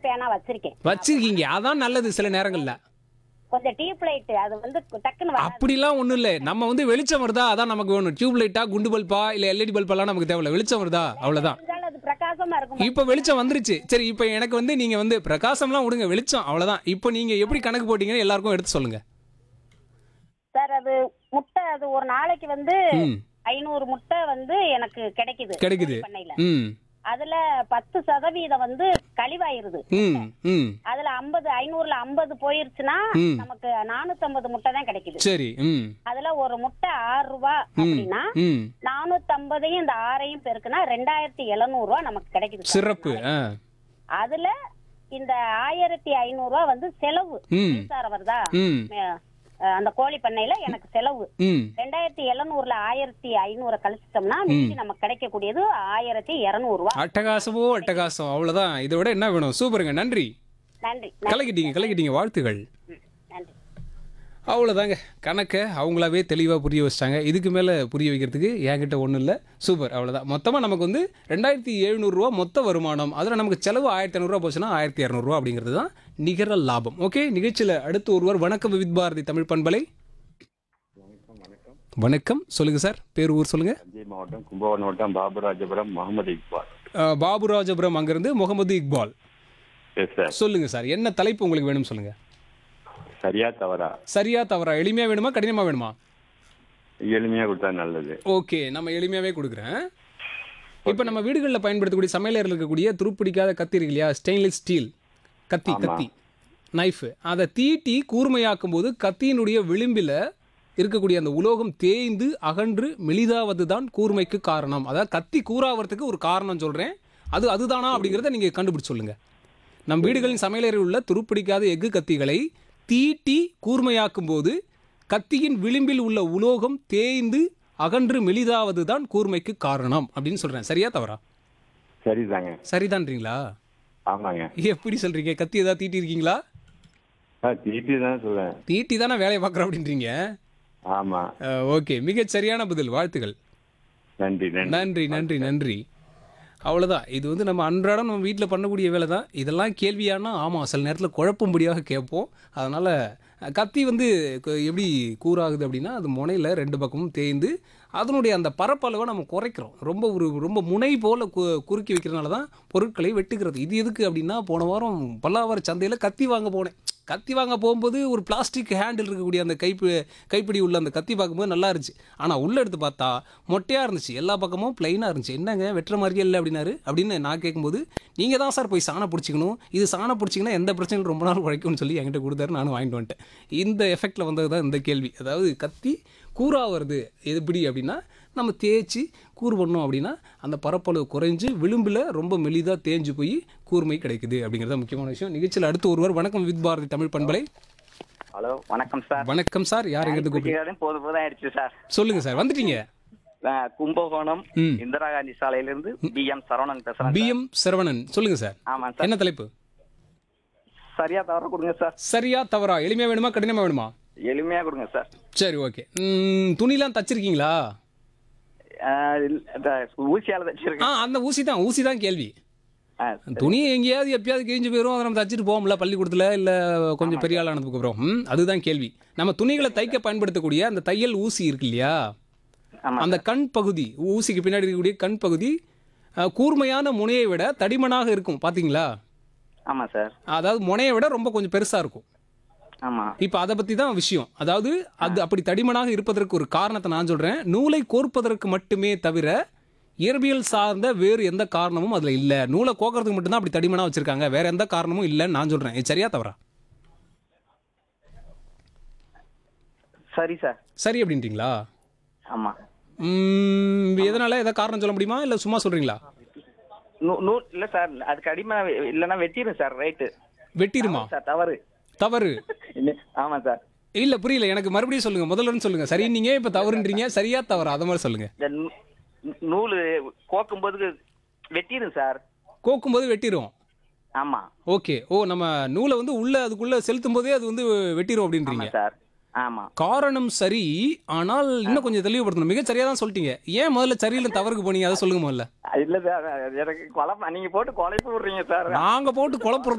பேனா வச்சிருக்கேன் வச்சிருக்கீங்க அதான் நல்லது சில நேரங்கள்ல கொஞ்சம் டியூப் லைட் அது வந்து டக்குன்னு வராது. அப்படிலாம் ஒண்ணும் இல்ல நம்ம வந்து வெளிச்சம் வருதா அதான் நமக்கு வேணும் டியூப் லைட்டா குண்டு பல்பா இல்ல எல்இடி பல்பெல்லாம் நமக்கு தேவையில்ல வெளிச்சம் வருதா அவ்வளவுதான் இருந்தாலும் அது பிரகாசமா இருக்கும் இப்ப வெளிச்சம் வந்துருச்சு சரி இப்ப எனக்கு வந்து நீங்க வந்து பிரகாசம்லாம் விடுங்க வெளிச்சம் அவ்வளவுதான் இப்போ நீங்க எப்படி கணக்கு போட்டீங்கன்னு எல்லாருக்கும் எடுத்து சொல்லுங்க சார் அது முட்டை அது ஒரு நாளைக்கு வந்து ம் ஐநூறு முட்டை வந்து எனக்கு கிடைக்குது கிடைக்குது. கோழி பண்ணையில ம் அதுல பத்து சதவீதம் வந்து கழிவாயிருது ம் ம் அதுல ஐம்பது ஐநூறுல ஐம்பது போயிருச்சுன்னா ம். நமக்கு நானூத்தம்பது முட்டை தான் கிடைக்குது சரி ம் அதுல ஒரு முட்டை ஆறு ரூபாய் அப்படின்னா ம் நானூத்தம்பதையும் இந்த ஆறையும் பெருக்குனா ரெண்டாயிரத்தி எழுநூறு ரூபாய் நமக்கு கிடைக்குது சார். சிறப்பு ஆ அதுல இந்த ஆயிரத்தி ஐநூறு ரூபாய் வந்து செலவு ம் மின்சாரம் வருதா ம் அஹ் அந்த கோழி பண்ணையில எனக்கு செலவு ம் ரெண்டாயிரத்தி எழுநூறுல ஆயிரத்தி ஐநூறு கழிச்சிட்டோம்னா மீதி நமக்கு கிடைக்கக்கூடியது ஆயிரத்தி இருநூறு ரூபாய் அட்டகாசமோ அட்டகாசம் அவ்வளவுதான் இதை விட என்ன வேணும் சூப்பருங்க நன்றி நன்றி கலக்கிட்டீங்க கலக்கிட்டீங்க வாழ்த்துகள் ம், நன்றி அவ்வளோதாங்க கணக்கை அவங்களாவே தெளிவாக புரிய வச்சிட்டாங்க இதுக்கு மேலே புரிய வைக்கிறதுக்கு என்கிட்ட ஒன்றும் இல்லை சூப்பர் அவ்வளோதான் மொத்தமாக நமக்கு வந்து ரெண்டாயிரத்தி எழுநூறுரூவா மொத்த வருமானம் அதில் நமக்கு செலவு ஆயிரத்தி ஐநூறுரூவா போச்சுன்னா ஆயிரத்தி இரநூறுவா அப்படிங்கிறது தான் நிகர லாபம் ஓகே நிகழ்ச்சியில் அடுத்து ஒருவர் வணக்கம் வித் பாரதி தமிழ் பண்பலை வணக்கம் சொல்லுங்கள் சார் பேர் ஊர் சொல்லுங்கள் தஞ்சை மாவட்டம் கும்பகோணம் மாவட்டம் பாபுராஜபுரம் முகமது இக்பால் பாபுராஜபுரம் அங்கேருந்து முகமது இக்பால் எஸ் சார் சொல்லுங்கள் சார் என்ன தலைப்பு உங்களுக்கு வேணும் சொல்லுங்கள் சரியா தவறா சரியா தவறா எளிமையாக வேணுமா கடினமாக வேணுமா எளிமையா கொடுத்தா நல்லது ஓகே நம்ம எளிமையாகவே கொடுக்குறேன் இப்போ நம்ம வீடுகளில் பயன்படுத்தக்கூடிய சமையலறையில் இருக்கக்கூடிய துருப்பிடிக்காத கத்தி இருக்கு இல்லையா ஸ்டெயின்லெஸ் ஸ்டீல் கத்தி ஆமா. கத்தி நைஃபு அதை தீட்டி கூர்மையாக்கும் போது கத்தியினுடைய விளிம்பில் இருக்கக்கூடிய அந்த உலோகம் தேய்ந்து அகன்று மெலிதாவது தான் கூர்மைக்கு காரணம் அதாவது கத்தி கூறாவதுக்கு ஒரு காரணம் சொல்கிறேன் அது அதுதானா அப்படிங்கிறத நீங்கள் கண்டுபிடிச்சு சொல்லுங்கள் நம் வீடுகளின் சமையலறையில் உள்ள துருப்பிடிக்காத எஃகு கத்திகளை தீட்டி கூர்மையாக்கும் போது கத்தியின் விளிம்பில் உள்ள உலோகம் தேய்ந்து அகன்று மெலிதாவது தான் கூர்மைக்கு காரணம் அப்படின்னு சொல்றேன் சரியா தவறா சரிதாங்க சரிதான்றீங்களா ஆமாங்க எப்படி சொல்றீங்க கத்தி ஏதாவது தீட்டி இருக்கீங்களா ஆ திருப்பி தான் சொல்லுவேன் தீட்டி தானே வேலையை பார்க்குறோம் அப்படின்றீங்க ஆமா ஓகே மிகச் சரியான பதில் வாழ்த்துக்கள் நன்றி நன்றி நன்றி நன்றி நன்றி அவ்வளோதான் இது வந்து நம்ம அன்றாடம் நம்ம வீட்டில் பண்ணக்கூடிய வேலை தான் இதெல்லாம் கேள்வியானா ஆமாம் சில நேரத்தில் குழப்பும்படியாக கேட்போம் அதனால் கத்தி வந்து கு- எப்படி கூறாகுது அப்படின்னா அது முனையில் ரெண்டு பக்கமும் தேய்ந்து அதனுடைய அந்த பரப்பளவை நம்ம குறைக்கிறோம் ரொம்ப ஒரு ரொம்ப முனை போல் கு குறுக்கி வைக்கிறதுனால தான் பொருட்களை வெட்டுகிறது இது எதுக்கு அப்படின்னா போன வாரம் பல்லாவர சந்தையில் கத்தி வாங்க போனேன் கத்தி வாங்க போகும்போது ஒரு பிளாஸ்டிக் ஹேண்டில் இருக்கக்கூடிய அந்த கைப்பி கைப்பிடி உள்ள அந்த கத்தி பார்க்கும்போது நல்லா இருந்துச்சு ஆனால் உள்ளே எடுத்து பார்த்தா மொட்டையாக இருந்துச்சு எல்லா பக்கமும் பிளைனாக இருந்துச்சு என்னங்க வெட்டுற மாதிரியே இல்லை அப்படின்னாரு அப்படின்னு நான் கேட்கும்போது நீங்கள் தான் சார் போய் சாணம் பிடிச்சிக்கணும் இது சாணம் பிடிச்சிங்கன்னா எந்த பிரச்சனையும் ரொம்ப நாள் உழைக்கும்னு சொல்லி என்கிட்ட கொடுத்தாரு நானும் வாங்கிட்டு வந்துட்டேன் இந்த எஃபெக்டில் வந்தது தான் இந்த கேள்வி அதாவது கத்தி கூறா வருது எப்படி அப்படின்னா நம்ம தேய்ச்சி கூறு பண்ணோம் அப்படின்னா அந்த பரப்பளவு குறைஞ்சு விளிம்பில் ரொம்ப மெலிதாக தேஞ்சு போய் கூர்மை கிடைக்குது அப்படிங்கிறது முக்கியமான விஷயம் நிகழ்ச்சியில் அடுத்து ஒருவர் வணக்கம் வித் பாரதி தமிழ் பண்பலை ஹலோ வணக்கம் சார் வணக்கம் சார் யார் எங்கிறது கூப்பிட்டு குட்டிகாரன் போது போதும் ஆயிடுச்சு சார் சொல்லுங்க சார் வந்துட்டீங்க நான் கும்பகோணம் ம். இந்திரா காந்தி சாலையில இருந்து பி எம் சரவணன் பேசுறேன் சார். பிஎம் சரவணன் சொல்லுங்க சார் ஆமா சார் என்ன தலைப்பு சரியா தவற கொடுங்க சார் சரியா தவறா எளிமையா வேணுமா கடினமா வேணுமா எளிமையா கொடுங்க சார் சரி ஓகே துணிலாம் தச்சிருக்கீங்களா ஆஹ் இல்ல, இந்த ஊசியால ஆ தச்சிருக்கேன் அந்த ஊசி தான் ஊசி தான் கேள்வி ஆ, துணி எங்கேயாவது எப்பயாவது கிழிஞ்சு போயிடும் அதை நம்ம தச்சுட்டு போவோம்ல பள்ளிக்கூடத்தில் இல்லை கொஞ்சம் பெரிய ஆள் ஆனதுக்கு அப்புறம் ம், அதுதான் கேள்வி நம்ம துணிகளை தைக்க பயன்படுத்தக்கூடிய அந்த தையல் ஊசி இருக்கு இல்லையா ஆமா அந்த கண் பகுதி ஊசிக்கு பின்னாடி இருக்கக்கூடிய கண் பகுதி அஹ், கூர்மையான முனையை விட தடிமனாக இருக்கும் பாத்தீங்களா ஆமா சார் அதாவது முனையை விட ரொம்ப கொஞ்சம் பெருசா இருக்கும் ஆமா இப்போ அதை பத்தி தான் விஷயம் அதாவது அது அப்படி தடிமனாக இருப்பதற்கு ஒரு காரணத்தை நான் சொல்றேன் நூலை கோர்ப்பதற்கு மட்டுமே தவிர இயற்பியல் சார்ந்த வேறு எந்த காரணமும் அதுல இல்ல நூலை கோக்கறதுக்கு மட்டும்தான் அப்படி தடிமனா வச்சிருக்காங்க வேற எந்த காரணமும் இல்லைன்னு நான் சொல்றேன் இது சரியா தவறா சரி சார் சரி அப்படின்றீங்களா ஆமா ம், எதனால ஏதாவது காரணம் சொல்ல முடியுமா இல்ல சும்மா சொல்றீங்களா நூ- நூ இல்ல சார் அதுக்கு அடிமை இல்லைன்னா வெட்டிடும் சார் ரைட்டு வெட்டிருமா சார் தவறு தவறு இல்ல- ஆமா சார் இல்ல புரியல எனக்கு மறுபடியும் சொல்லுங்க முதல்ல இருந்து சொல்லுங்க சரின்னீங்க இப்ப தவறுன்றீங்க சரியா தவறா அத மாதிரி சொல்லுங்க இந்த நூ- நூலு கோக்கும் போது வெட்டிடும் சார் கோக்கும் போது வெட்டிரும் ஆமா ஓகே ஓ நம்ம நூலை வந்து உள்ள அதுக்குள்ள செலுத்தும் போதே அது வந்து வெட்டிரும் ஆமா அப்படின்றீங்க சார் ஆமா காரணம் சரி ஆனால் இன்னும் கொஞ்சம் தெளிவுபடுத்தணும் மிக சரியா தான் சொல்லிட்டீங்க ஏன் முதல்ல சரியில்லை தவறுக்கு போனீங்க அதை சொல்லுங்க முதல்ல இல்ல சார் எனக்கு குழப்பம் நீங்க போட்டு குழப்பி விடுறீங்க சார் நாங்க போட்டு குழப்பம்